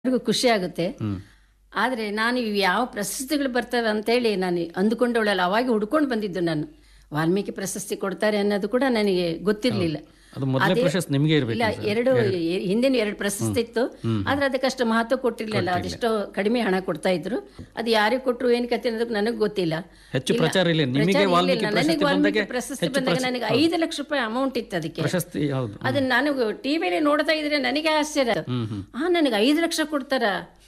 ಎಲ್ಲರಿಗೂ ಖುಷಿ ಆಗುತ್ತೆ ಆದರೆ ನಾನು ಇವು ಯಾವ ಪ್ರಶಸ್ತಿಗಳು ಬರ್ತವೆ ಅಂತೇಳಿ ನಾನು ಅಂದುಕೊಂಡವಳಲ್ಲ ಅವಾಗ ಹುಡ್ಕೊಂಡು ಬಂದಿದ್ದು ನಾನು ವಾಲ್ಮೀಕಿ ಪ್ರಶಸ್ತಿ ಕೊಡ್ತಾರೆ ಅನ್ನೋದು ಕೂಡ ನನಗೆ ಗೊತ್ತಿರಲಿಲ್ಲ ಅದು ಮೊದಲನೇ ಪ್ರಶಸ್ತಿ ನಿಮಗೆ ಇರಬೇಕು ಇಲ್ಲ ಎರಡು ಎ- ಹಿಂದಿನ ಎರಡು ಪ್ರಶಸ್ತಿ ಇತ್ತು ಆದ್ರೆ ಅದಕ್ಕಷ್ಟು ಮಹತ್ವ ಕೊಟ್ಟಿರ್ಲಿಲ್ಲ ಅದೆಷ್ಟೋ ಕಡಿಮೆ ಹಣ ಕೊಡ್ತಾ ಇದ್ರು ಅದು ಯಾರಿಗೆ ಕೊಟ್ರು ಏನ್ ಕತೆ ಅನ್ನೋದಕ್ಕೆ ನನಗೆ ಗೊತ್ತಿಲ್ಲ ಹೆಚ್ಚು ಇಲ್ಲ, ಪ್ರಚಾರ ಇಲ್ಲ. ನಿಮಗೆ ಪ್ರಚಾರ ವಾಲ್ಮೀಕಿ ಇರ್ಲಿಲ್ಲ. ಪ್ರಶಸ್ತಿ ನನಗೆ ವಾಲ್ಮೀಕಿ ಬಂದಾಗೆ ಪ್ರಶಸ್ತಿ ಹೆಚ್ಚು ಬಂದಾಗ ಪ್ರಚಾರ- ನನಗೆ ಐದು ಲಕ್ಷ ರೂಪಾಯಿ ಅಮೌಂಟ್ ಇತ್ತು ಅದಕ್ಕೆ ಪ್ರಶಸ್ತಿ ಹೌದು ಅದನ್ನ ನಾನು ಟಿವಿಲಿ ನೋಡ್ತಾ ಇದ್ರೆ ನನಗೆ ಆಶ್ಚರ್ಯ ಆ ನನಗೆ ಐದು ಲಕ್ಷ ಕೊಡ್ತಾರ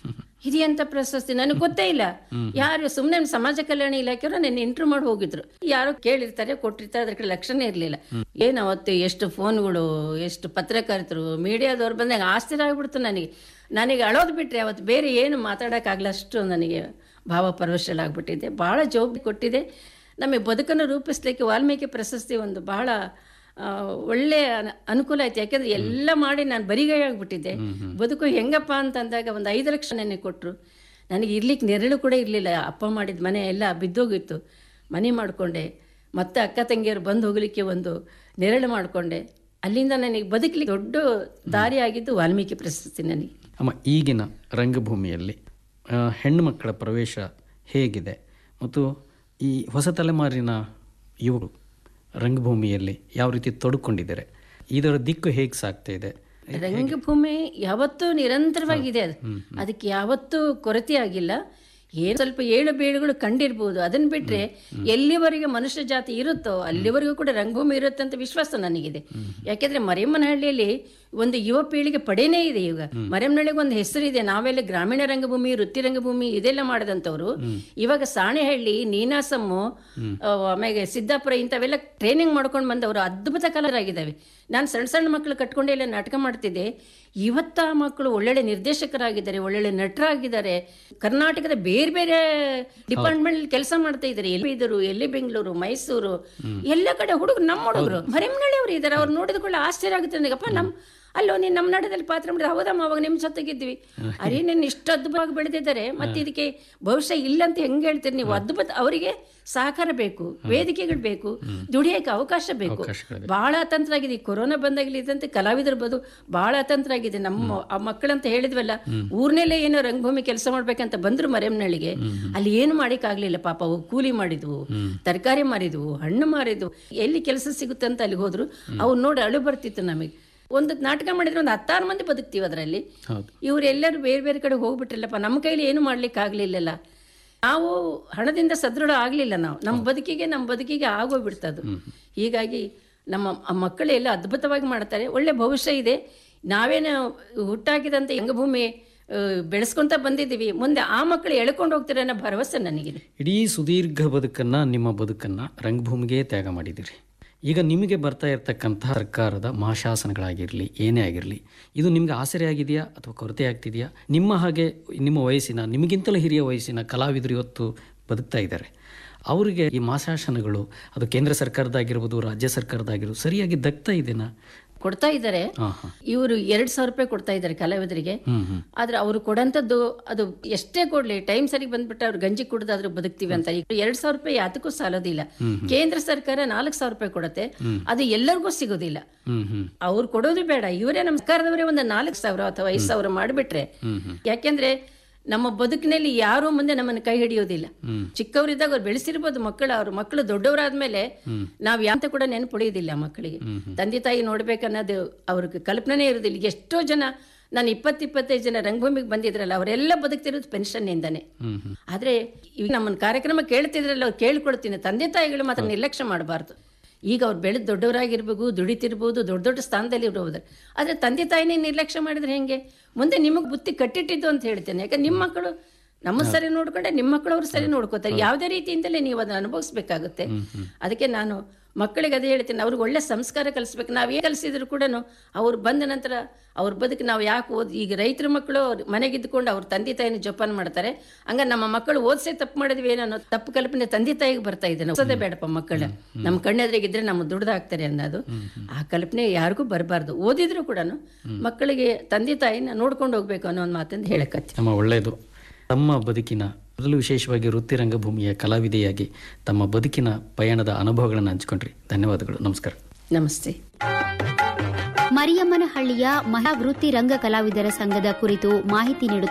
ಇದೆಂತ ಪ್ರಶಸ್ತಿ ನನಗೆ ಗೊತ್ತೇ ಇಲ್ಲ ಯಾರು ಸುಮ್ಮನೆ ಸಮಾಜ ಕಲ್ಯಾಣ ಇಲಾಖೆಯವರು ನನ್ನ ಇಂಟ್ರೂ ಮಾಡಿ ಹೋಗಿದ್ರು ಯಾರೋ ಕೇಳಿರ್ತಾರೆ ಕೊಟ್ಟಿರ್ತಾರೆ ಅದಕ್ಕೆ ಲಕ್ಷಣೇ ಇರಲಿಲ್ಲ ಏನ್ ಅವತ್ತು ಎಷ್ಟು ಫೋನ್ಗಳು ಎಷ್ಟು ಪತ್ರಕರ್ತರು ಮೀಡಿಯಾದವ್ರು ಬಂದಾಗ ಆಶ್ಚರ್ಯ ಆಗ್ಬಿಡ್ತು ನನಗೆ ನನಗೆ ಅಳೋದು ಬಿಟ್ರೆ ಅವತ್ತು ಬೇರೆ ಏನು ಮಾತಾಡೋಕ್ಕಾಗಲ್ಲ ಅಷ್ಟು ನನಗೆ ಭಾವ ಪರವಶಲಾಗ್ಬಿಟ್ಟಿದೆ ಭಾಳ ಜವಾಬ್ದಾರಿ ಕೊಟ್ಟಿದೆ ನಮಗೆ ಬದುಕನ್ನು ರೂಪಿಸ್ಲಿಕ್ಕೆ ವಾಲ್ಮೀಕಿ ಪ್ರಶಸ್ತಿ ಒಂದು ಬಹಳ ಆ, ಒಳ್ಳೆ ಅನ- ಅನುಕೂಲ ಆಯ್ತು ಯಾಕೆಂದ್ರೆ ಎಲ್ಲ ಮಾಡಿ ನಾನು ಬರಿಗೈ ಆಗ್ಬಿಟ್ಟಿದ್ದೆ ಬದುಕು ಹೆಂಗಪ್ಪ ಅಂತಂದಾಗ ಒಂದು ಐದು ಲಕ್ಷ ನೆನೆ ಕೊಟ್ಟರು ನನಗೆ ಇರ್ಲಿಕ್ಕೆ ನೆರಳು ಕೂಡ ಇರಲಿಲ್ಲ ಅಪ್ಪ ಮಾಡಿದ ಮನೆ ಎಲ್ಲ ಬಿದ್ದೋಗಿತ್ತು ಮನೆ ಮಾಡಿಕೊಂಡೆ ಮತ್ತೆ ಅಕ್ಕ ತಂಗಿಯರು ಬಂದು ಹೋಗಲಿಕ್ಕೆ ಒಂದು ನೆರಳು ಮಾಡಿಕೊಂಡೆ ಅಲ್ಲಿಂದ ನನಗೆ ಬದುಕಲಿಕ್ಕೆ ದೊಡ್ಡ ದಾರಿ ಆಗಿದ್ದು ವಾಲ್ಮೀಕಿ ಪ್ರಶಸ್ತಿ ನನಗೆ ಅಮ್ಮ ಈಗಿನ ರಂಗಭೂಮಿಯಲ್ಲಿ ಆ, ಹೆಣ್ಣು ಮಕ್ಕಳ ಪ್ರವೇಶ ಹೇಗಿದೆ ಮತ್ತು ಈ ಹೊಸ ತಲೆಮಾರಿನ ಇವರು ರಂಗಭೂಮಿಯಲ್ಲಿ ಯಾವ ರೀತಿ ತೊಡಕೊಂಡಿದ್ದಾರೆ ಇದರ ದಿಕ್ಕು ಹೇಗೆ ಸಾಗ್ತಾ ಇದೆ ರಂಗಭೂಮಿ ಯಾವತ್ತೂ ನಿರಂತರವಾಗಿದೆ ಅದು ಅದಕ್ಕೆ ಯಾವತ್ತೂ ಕೊರತೆ ಆಗಿಲ್ಲ ಏನು ಸ್ವಲ್ಪ ಏಳು ಬೀಳುಗಳು ಕಂಡಿರ್ಬೋದು ಅದನ್ನ ಬಿಟ್ರೆ ಎಲ್ಲಿವರೆಗೆ ಮನುಷ್ಯ ಜಾತಿ ಇರುತ್ತೋ ಅಲ್ಲಿವರೆಗೂ ಕೂಡ ರಂಗಭೂಮಿ ಇರುತ್ತೆ ಅಂತ ವಿಶ್ವಾಸ ನನಗಿದೆ ಯಾಕೆಂದ್ರೆ ಮರಿಯಮ್ಮನಹಳ್ಳಿಯಲ್ಲಿ ಒಂದು ಯುವ ಪೀಳಿಗೆ ಪಡೆನೇ ಇದೆ ಈಗ ಮರಿಯಮ್ಮನಹಳ್ಳಿಗೆ ಒಂದು ಹೆಸರಿದೆ ನಾವೆಲ್ಲ ಗ್ರಾಮೀಣ ರಂಗಭೂಮಿ ವೃತ್ತಿ ರಂಗಭೂಮಿ ಇದೆಲ್ಲ ಮಾಡಿದಂಥವ್ರು ಇವಾಗ ಸಾಣೆಹಳ್ಳಿ ನೀನಾಸಮ್ಮು ಆ, ಆಮೇಲೆ ಸಿದ್ದಾಪುರ ಇಂಥವೆಲ್ಲ ಟ್ರೈನಿಂಗ್ ಮಾಡ್ಕೊಂಡು ಬಂದವರು ಅದ್ಭುತ ಕಲಾವಿದರಾಗಿದ್ದಾವೆ ನಾನು ಸಣ್ಣ ಸಣ್ಣ ಮಕ್ಕಳು ಕಟ್ಕೊಂಡೆ ಎಲ್ಲ ನಾಟಕ ಮಾಡ್ತಿದ್ದೆ ಇವತ್ತ ಆ ಮಕ್ಕಳು ಒಳ್ಳೊಳ್ಳೆ ನಿರ್ದೇಶಕರಾಗಿದ್ದಾರೆ ಒಳ್ಳೊಳ್ಳೆ ನಟರಾಗಿದ್ದಾರೆ ಕರ್ನಾಟಕದ ಬೇರೆ ಬೇರೆ ಡಿಪಾರ್ಟ್ಮೆಂಟ್ ಕೆಲಸ ಮಾಡ್ತಾ ಇದ್ದಾರೆ ಎಲ್ಲಿ ಇದ್ರು ಎಲ್ಲಿ ಬೆಂಗಳೂರು ಮೈಸೂರು ಎಲ್ಲ ಕಡೆ ಹುಡುಗರು ನಮ್ಮ ಹುಡುಗರು ಮರೆಮನಳ್ಳಿ ಅವರು ಇದ್ದಾರೆ ಅವ್ರು ನೋಡಿದ ಕೂಡ ಆಶ್ಚರ್ಯ ಆಗುತ್ತೆ ನನಗಪ್ಪ ನಮ್ ಅಲ್ಲೋ ನೀನು ನಮ್ಮ ನಾಟಕದಲ್ಲಿ ಪಾತ್ರ ಮಾಡಿದ್ರೆ ಹೌದಮ್ಮ ಅವಾಗ ನಿಮ್ಮ ಜೊತೆಗಿದ್ವಿ ಅರೇ ನೀನು ಇಷ್ಟು ಅದ್ಭುತವಾಗಿ ಬೆಳೆದಿದ್ದಾರೆ ಮತ್ತೆ ಇದಕ್ಕೆ ಭವಿಷ್ಯ ಇಲ್ಲ ಅಂತ ಹೆಂಗೆ ಹೇಳ್ತೀರಿ ನೀವು ಅದ್ಭುತ ಅವರಿಗೆ ಸಹಕಾರ ಬೇಕು ವೇದಿಕೆಗಳು ಬೇಕು ದುಡಿಯಕ್ಕೆ ಅವಕಾಶ ಬೇಕು ಅವಕಾಶಗಳಿದೆ. ಬಹಳ ಅತಂತ್ರ ಆಗಿದೆ ಈ ಕೊರೋನಾ ಬಂದಾಗಲಿದ್ದಂತೆ ಕಲಾವಿದರ ಬದು ಬಹಳ ಅತಂತ್ರ ಆಗಿದೆ ನಮ್ಮ ಆ ಮಕ್ಕಳಂತ ಹೇಳಿದ್ವಲ್ಲ ಊರ್ನಲ್ಲೇ ಏನೋ ರಂಗಭೂಮಿ ಕೆಲಸ ಮಾಡ್ಬೇಕಂತ ಬಂದ್ರು ಮರೆಮ್ನಳ್ಳಿಗೆ ಅಲ್ಲಿ ಏನು ಮಾಡಿಕ್ಕಾಗ್ಲಿಲ್ಲ ಪಾಪ ಅವು ಕೂಲಿ ಮಾಡಿದ್ವು ತರಕಾರಿ ಮಾರಿದ್ವು ಹಣ್ಣು ಮಾರಿದ್ವು ಎಲ್ಲಿ ಕೆಲಸ ಸಿಗುತ್ತೆ ಅಂತ ಅಲ್ಲಿ ಹೋದ್ರು ಅವು ನೋಡಿ ಅಳು ಬರ್ತಿತ್ತು ನಮಗೆ ಒಂದು ನಾಟಕ ಮಾಡಿದ್ರೆ ಒಂದು ಹತ್ತಾರು ಮಂದಿ ಬದುಕ್ತೀವಿ ಅದರಲ್ಲಿ ಹೌದು ಇವರೆಲ್ಲರೂ ಬೇರೆ ಬೇರೆ ಕಡೆ ಹೋಗ್ಬಿಟ್ರಲ್ಲಪ್ಪ ನಮ್ಮ ಕೈಲಿ ಏನು ಮಾಡ್ಲಿಕ್ಕೆ ಆಗ್ಲಿಲ್ಲಲ್ಲ ನಾವು ಹಣದಿಂದ ಸದೃಢ ಆಗ್ಲಿಲ್ಲ ನಾವು ನಮ್ಮ ಬದುಕಿಗೆ ನಮ್ಮ ಬದುಕಿಗೆ ಆಗೋಗ್ಬಿಡ್ತದು ಹೀಗಾಗಿ ನಮ್ಮ ಆ ಮಕ್ಕಳು ಎಲ್ಲ ಅದ್ಭುತವಾಗಿ ಮಾಡ್ತಾರೆ ಒಳ್ಳೆ ಭವಿಷ್ಯ ಇದೆ ನಾವೇನು ಹುಟ್ಟಾಕಿದಂಥ ರಂಗಭೂಮಿ ಆ, ಬೆಳೆಸ್ಕೊಂತ ಬಂದಿದ್ದೀವಿ ಮುಂದೆ ಆ ಮಕ್ಕಳು ಎಳ್ಕೊಂಡು ಹೋಗ್ತಾರೆ ಅನ್ನೋ ಭರವಸೆ ನನಗಿದೆ ಇಡೀ ಸುದೀರ್ಘ ಬದುಕನ್ನು ನಿಮ್ಮ ಬದುಕನ್ನು ರಂಗಭೂಮಿಗೆ ತ್ಯಾಗ ಮಾಡಿದ್ದೀರಿ ಈಗ ನಿಮಗೆ ಬರ್ತಾ ಇರತಕ್ಕಂಥ ಸರ್ಕಾರದ ಮಹಾಶಾಸನಗಳಾಗಿರಲಿ ಏನೇ ಆಗಿರಲಿ ಇದು ನಿಮಗೆ ಆಸರೆ ಆಗಿದೆಯಾ ಅಥವಾ ಕೊರತೆ ಆಗ್ತಿದೆಯಾ ನಿಮ್ಮ ಹಾಗೆ ನಿಮ್ಮ ವಯಸ್ಸಿನ ನಿಮಗಿಂತಲೂ ಹಿರಿಯ ವಯಸ್ಸಿನ ಕಲಾವಿದರು ಇವತ್ತು ಬದುಕ್ತಾ ಇದ್ದಾರೆ ಅವರಿಗೆ ಈ ಮಾಸಾಸನಗಳು ಅದು ಕೇಂದ್ರ ಸರ್ಕಾರದಾಗಿರ್ಬೋದು ರಾಜ್ಯ ಸರ್ಕಾರದಾಗಿರ್ಬೋದು ಸರಿಯಾಗಿ ದಕ್ತಾ ಇದೆನಾ ಕೊಡ್ತಾ ಇದ್ದಾರೆ ಹಾಂ ಹಾಂ ಇವರು ಎರಡ್ ಸಾವಿರ ರೂಪಾಯಿ ಕೊಡ್ತಾ ಇದ್ದಾರೆ ಕಲಾವಿದರಿಗೆ ಹ್ಞೂ ಹ್ಞೂ ಆದ್ರೆ ಅವರು ಕೊಡಂತದ್ದು ಅದು ಎಷ್ಟೇ ಕೊಡ್ಲಿ ಟೈಮ್ ಸರಿಗೆ ಬಂದ್ಬಿಟ್ಟು ಅವ್ರು ಗಂಜಿ ಕುಡ್ದಾದ್ರೂ ಬದುಕ್ತಿವಿ ಅಂತ ಈಗ ಎರಡ್ ಸಾವಿರ ರೂಪಾಯಿ ಯಾತಕ್ಕೂ ಸಾಲೋದಿಲ್ಲ ಕೇಂದ್ರ ಸರ್ಕಾರ ನಾಲ್ಕು ಸಾವಿರ ರೂಪಾಯಿ ಕೊಡುತ್ತೆ ಅದು ಎಲ್ಲರಿಗೂ ಸಿಗೋದಿಲ್ಲ ಹ್ಞೂ ಹ್ಞೂ ಅವ್ರು ಕೊಡೋದು ಬೇಡ ಇವರೇ ನಮ್ಮ ಸರ್ಕಾರದವರೇ ಒಂದು ನಾಲ್ಕು ಸಾವಿರ ಅಥವಾ ಐದು ಸಾವಿರ ಮಾಡಿಬಿಟ್ರೆ ಯಾಕೆಂದ್ರೆ ನಮ್ಮ ಬದುಕಿನಲ್ಲಿ ಯಾರೂ ಮುಂದೆ ನಮ್ಮನ್ನು ಕೈ ಹಿಡಿಯೋದಿಲ್ಲ ಚಿಕ್ಕವರಿದ್ದಾಗ ಅವ್ರು ಬೆಳೆಸಿರ್ಬೋದು ಮಕ್ಕಳು ಅವ್ರ ಮಕ್ಕಳು ದೊಡ್ಡವರಾದ್ಮೇಲೆ ನಾವ್ ಯಾಂತ ಕೂಡ ನೆನಪುಳಿಯೋದಿಲ್ಲ ಮಕ್ಕಳಿಗೆ ತಂದೆ ತಾಯಿ ನೋಡ್ಬೇಕನ್ನೋದು ಅವ್ರಿಗೆ ಕಲ್ಪನೆ ಇರೋದಿಲ್ಲ ಈಗ ಎಷ್ಟೋ ಜನ ನಾನು ಇಪ್ಪತ್ತು ಇಪ್ಪತ್ತೈದು ಜನ ರಂಗಭೂಮಿಗೆ ಬಂದಿದ್ರಲ್ಲ ಅವರೆಲ್ಲ ಬದುಕ್ತಿರೋದು ಪೆನ್ಷನ್ ಇಂದಾನೆ ಹ್ಞೂ ಹ್ಞೂ ಆದ್ರೆ ಈಗ ನಮ್ಮನ್ನ ಕಾರ್ಯಕ್ರಮ ಕೇಳ್ತಿದ್ರಲ್ಲ ಅವ್ರು ಕೇಳ್ಕೊಳ್ತೀನಿ ತಂದೆ ತಾಯಿಗಳು ಮಾತ್ರ ನಿರ್ಲಕ್ಷ್ಯ ಮಾಡಬಾರ್ದು ಈಗ ಅವ್ರು ಬೆಳೆದು ದೊಡ್ಡವರಾಗಿರ್ಬೇಕು ದುಡಿತಿರ್ಬೋದು ದೊಡ್ಡ ದೊಡ್ಡ ಸ್ಥಾನದಲ್ಲಿ ಇರ್ಬೋದು ಆದ್ರೆ ತಂದೆ ತಾಯಿನೇ ನಿರ್ಲಕ್ಷ್ಯ ಮಾಡಿದ್ರೆ ಹೆಂಗೆ ಮುಂದೆ ನಿಮಗೆ ಬುತ್ತಿ ಕಟ್ಟಿಟ್ಟಿದ್ದು ಅಂತ ಹೇಳ್ತೇನೆ ಯಾಕಂದ್ರೆ ನಿಮ್ಮ ಮಕ್ಕಳು ನಮ್ಮ ಸರಿ ನೋಡ್ಕೊಂಡೆ ನಿಮ್ಮ ಮಕ್ಕಳು ಅವ್ರು ಸರಿ ನೋಡ್ಕೋತಾರೆ ಯಾವುದೇ ರೀತಿಯಿಂದಲೇ ನೀವು ಅದನ್ನ ಅನುಭವಿಸ್ಬೇಕಾಗುತ್ತೆ ಅದಕ್ಕೆ ನಾನು ಮಕ್ಕಳಿಗೆ ಅದೇ ಹೇಳ್ತೀನಿ ಅವ್ರಿಗೆ ಒಳ್ಳೆ ಸಂಸ್ಕಾರ ಕಲಿಸ್ಬೇಕು ನಾವು ಏನು ಕಲಿಸಿದ್ರು ಕೂಡ ಅವ್ರು ಬಂದ ನಂತರ ಅವ್ರ ಬದುಕು ನಾವು ಯಾಕೆ ಓದ್ ಈಗ ರೈತರ ಮಕ್ಕಳು ಅವ್ರ್ ಮನೆಗಿದ್ದುಕೊಂಡು ಅವ್ರ ತಂದೆ ತಾಯಿನ ಜೋಪಾನ ಮಾಡ್ತಾರೆ ಹಂಗ ನಮ್ಮ ಮಕ್ಕಳು ಓದ್ಸೆ ತಪ್ಪು ಮಾಡಿದ್ವಿ ಏನೋ ಅನ್ನೋ ತಪ್ಪು ಕಲ್ಪನೆ ತಂದೆ ತಾಯಿಗೆ ಬರ್ತಾ ಇದೆ ಓದೋದೇ ಬೇಡಪ್ಪ ಮಕ್ಕಳು ನಮ್ಮ ಕಣ್ಣೆದ್ರಿಗಿದ್ರೆ ನಮ್ಮ ದುಡ್ದಾಗ್ತಾರೆ ಅನ್ನೋದು ಆ ಕಲ್ಪನೆ ಯಾರಿಗೂ ಬರಬಾರ್ದು ಓದಿದ್ರು ಕೂಡ ಮಕ್ಕಳಿಗೆ ತಂದೆ ತಾಯಿನ ನೋಡ್ಕೊಂಡು ಹೋಗ್ಬೇಕು ಅನ್ನೋ ಒಂದು ಮಾತಂದು ಹೇಳಕತ್ತಿ ನಮ್ಮ ಒಳ್ಳೆಯದು ತಮ್ಮ ಬದುಕಿನ ಅದರಲ್ಲೂ ವಿಶೇಷವಾಗಿ ವೃತ್ತಿ ರಂಗಭೂಮಿಯ ಕಲಾವಿದೆಯಾಗಿ ತಮ್ಮ ಬದುಕಿನ ಪಯಣದ ಅನುಭವಗಳನ್ನು ಹಂಚಿಕೊಂಡ್ರಿ ಧನ್ಯವಾದಗಳು ನಮಸ್ಕಾರ ನಮಸ್ತೆ ಮರಿಯಮ್ಮನಹಳ್ಳಿಯ ಮಹಿಳಾ ವೃತ್ತಿ ರಂಗ ಕಲಾವಿದರ ಸಂಘದ ಕುರಿತು ಮಾಹಿತಿ ನೀಡುತ್ತಾ